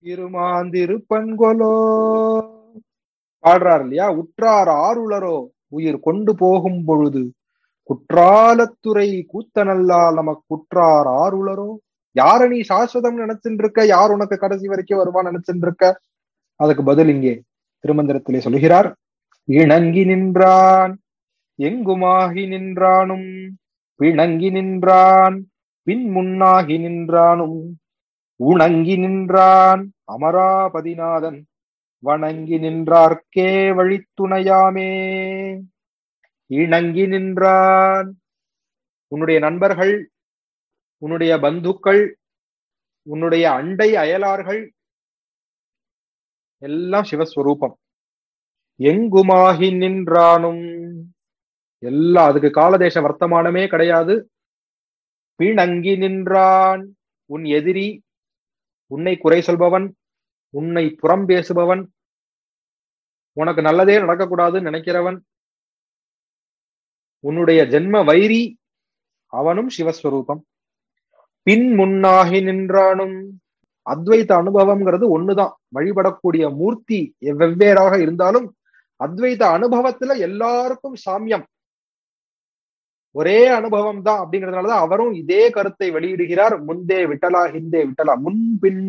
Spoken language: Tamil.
இருமாந்திருப்பன்கொலோ பாடுறார் இல்லையா உற்றார் ஆருளரோ உயிர் கொண்டு போகும் பொழுது குற்றாலத்துறை கூத்தனல்லால் நமக்கு குற்றார் ஆருளரோ யார நீ சாஸ்வதம் நினைச்சுட்டு இருக்க யார் உனக்கு கடைசி வரைக்கும் வருவான் நினைச்சுட்டு இருக்க அதுக்கு பதில் இங்கே திருமந்திரத்திலே சொல்கிறார் இணங்கி நின்றான் எங்குமாகி நின்றானும் பிணங்கி நின்றான் பின் முன்னாகி நின்றானும் உணங்கி நின்றான் அமராபதிநாதன் வணங்கி நின்றார்க்கே வழித்துணையாமே இணங்கி நின்றான் உன்னுடைய நண்பர்கள் உன்னுடைய பந்துக்கள் உன்னுடைய அண்டை அயலார்கள் எல்லாம் சிவஸ்வரூபம் எங்குமாகி நின்றானும் எல்லாம் அதுக்கு காலதேச வர்த்தமானமே கிடையாது பிணங்கி நின்றான் உன் எதிரி உன்னை குறை சொல்பவன் உன்னை புறம் பேசுபவன் உனக்கு நல்லதே நடக்கக்கூடாதுன்னு நினைக்கிறவன் உன்னுடைய ஜென்ம வைரி அவனும் சிவஸ்வரூபம் பின் முன்னாகி நின்றானும் அத்வைத அனுபவம்ங்கிறது ஒண்ணுதான் வழிபடக்கூடிய மூர்த்தி வெவ்வேறாக இருந்தாலும் அத்வைத அனுபவத்துல எல்லாருக்கும் சாமியம் ஒரே அனுபவம் தான் அப்படிங்கறதுனாலதான் அவரும் இதே கருத்தை வெளியிடுகிறார் முந்தே விட்டலா ஹிந்தே விட்டலா முன் பின்